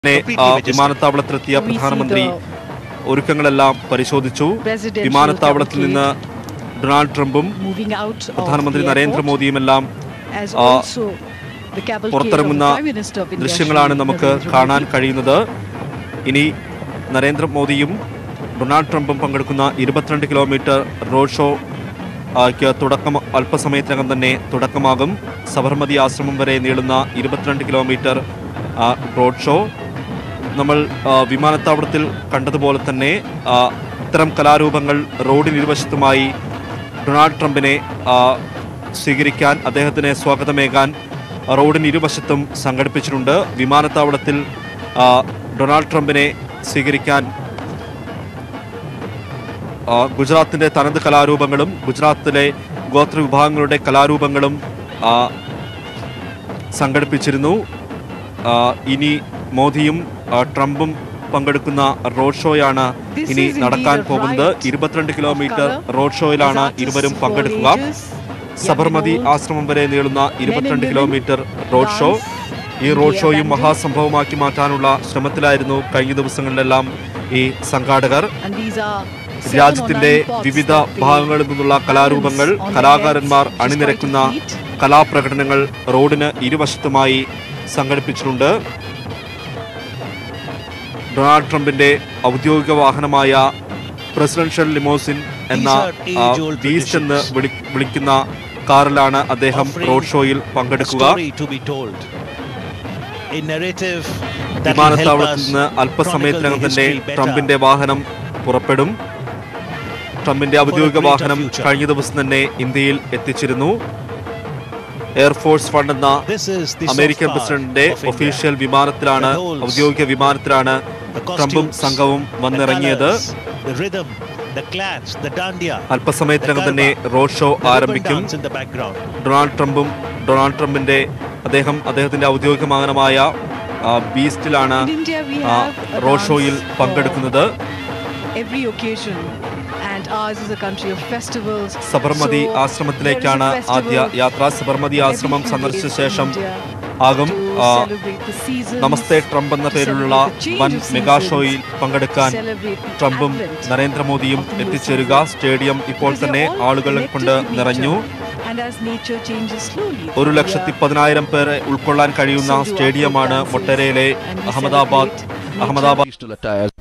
തന്നെ completely ആ, majestic. വിമാനത്താവളത്തിലെത്തിയ We see പ്രധാനമന്ത്രി the ഒരുക്കങ്ങളെല്ലാം പരിശോധിച്ചു presidential വിമാനത്താവളത്തിൽ നിന്ന് ഡൊണാൾഡ് ട്രംപും moving out of പ്രധാനമന്ത്രി the നരേന്ദ്രമോദിയും എല്ലാം airport, as ആ, also the cavalcade of the പുറത്തിറങ്ങുന്ന Prime Minister of India, ദൃശ്യങ്ങളാണ് Shri നമുക്ക് Narendra കാണാൻ Modi. കഴിയുന്നത് ഇനി നരേന്ദ്രമോദിയും ഡൊണാൾഡ് ട്രംപും പങ്കെടുക്കുന്ന ഇരുപത്തിരണ്ട് കിലോമീറ്റർ റോഡ് ഷോ ആക്ക് തുടക്കം അല്പസമയത്തിനകം തന്നെ തുടക്കമാകും സബർമതി ആശ്രമം വരെ നീളുന്ന ഇരുപത്തിരണ്ട് കിലോമീറ്റർ ആ, റോഡ് ഷോ നമ്മൾ ആ, വിമാനത്താവളത്തിൽ കണ്ടതുപോലെ തന്നെ ആ, ഇത്തരം കലാരൂപങ്ങൾ റോഡിന് ഇരുവശത്തുമായി ഡൊണാൾഡ് ട്രംപിനെ ആ, സ്വീകരിക്കാൻ അദ്ദേഹത്തിന് സ്വാഗതമേകാൻ റോഡിന് ഇരുവശത്തും സംഘടിപ്പിച്ചിട്ടുണ്ട് വിമാനത്താവളത്തിൽ ആ, ഡൊണാൾഡ് ട്രംപിനെ സ്വീകരിക്കാൻ ആ, ഗുജറാത്തിൻ്റെ തനത് കലാരൂപങ്ങളും ഗുജറാത്തിലെ ഗോത്ര വിഭാഗങ്ങളുടെ കലാരൂപങ്ങളും ആ, സംഘടിപ്പിച്ചിരുന്നു ആ, ഇനി മോദിയും ആ, ട്രംപും പങ്കെടുക്കുന്ന റോഡ് ഷോയാണ് This ഇനി is indeed നടക്കാൻ a പോകുന്നത് riot ഇരുപത്തിരണ്ട് of കിലോമീറ്റർ colour. റോഡ് ഷോയിലാണ് These artists ഇരുവരും for പങ്കെടുക്കുക ages, young Sabarmati and old, Ashram വരെ നീളുന്ന ഇരുപത്തിരണ്ട് women kilometre road show dance ഈ in റോഡ് the ഷോയും abandoned- മഹാസംഭവമാക്കി മാറ്റാനുള്ള ശ്രമത്തിലായിരുന്നു കഴിഞ്ഞ ദിവസങ്ങളിലെല്ലാം ഈ സംഘാടകർ and these are seven or രാജ്യത്തിന്റെ nine pots വിവിധ that they ഭാഗങ്ങളിൽ നിന്നുള്ള കലാരൂപങ്ങൾ balance on their കലാകാരന്മാർ heads, which is അണിനിരക്കുന്ന quite a feat. കലാപ്രകടനങ്ങൾ റോഡിന് ഇരുവശത്തുമായി സംഘടിപ്പിച്ചിട്ടുണ്ട് ഡൊണാൾഡ് ട്രംപിന്റെ ഔദ്യോഗിക വാഹനമായ പ്രസിഡൻഷ്യൽ ലിമോസിൻ എന്ന These are ആ, age-old ബീസ്റ്റ് എന്ന് traditions. വിളി- വിളിക്കുന്ന കാറിലാണ് അദ്ദേഹം Offering റോഡ് ഷോയിൽ a പങ്കെടുക്കുക story to be told. A narrative that will help വിമാനത്താവളത്തിൽ us നിന്ന് chronicle the അല്പസമയത്തിനകം തന്നെ history better. ട്രംപിന്റെ വാഹനം പുറപ്പെടും ട്രംപിന്റെ ഔദ്യോഗിക greater വാഹനം future. കഴിഞ്ഞ ദിവസം തന്നെ ഇന്ത്യയിൽ എത്തിച്ചിരുന്നു എയർഫോഴ്സ് ഫണ്ട് എന്ന This is the American soft power പ്രസിഡന്റിന്റെ of India. ഒഫീഷ്യൽ വിമാനത്തിലാണ് The holes, ഔദ്യോഗിക വിമാനത്തിലാണ് The ട്രംപും costumes, സംഘവും the വന്നിറങ്ങിയത് colours, the rhythm, the clans, the dandiya, അല്പസമയത്തിനകം the തന്നെ garba, road show the ribbon ആരംഭിക്കും dance in the background. Donald ട്രംപും ഡൊണാൾഡ് ട്രംപിന്റെ അദ്ദേഹം അദ്ദേഹത്തിന്റെ ഔദ്യോഗിക വാഹനമായ ആ, ബീസ്റ്റിലാണ് In India, we ആ, have a റോഡ് dance ഷോയിൽ for പങ്കെടുക്കുന്നത് every occasion and ours is a country of festivals Sabarmati So, ആശ്രമത്തിലേക്കാണ് there is a ആദ്യ festival യാത്ര സബർമതി every ആശ്രമം few സന്ദർശിച്ച days in ശേഷം India ആകും to ആ, celebrate the seasons, Namaste Trump എന്ന to പേരിലുള്ള celebrate the change വൻ of മെഗാ seasons, ഷോയിൽ പങ്കെടുക്കാൻ celebrate the ട്രംപും advent നരേന്ദ്രമോദിയും of the new എത്തിച്ചേരുക season. സ്റ്റേഡിയം ഇപ്പോൾ Because തന്നെ they're all ആളുകളെ കൊണ്ട് connected to നിറഞ്ഞു nature. And as nature changes slowly, ഒരു we ലക്ഷത്തി are പതിനായിരം പേരെ ഉൾക്കൊള്ളാൻ കഴിയുന്ന so do our സ്റ്റേഡിയമാണ് folk dances മൊട്ടേരയിലെ and we Ahmedabad celebrate nature. Ahmedabad traditional attires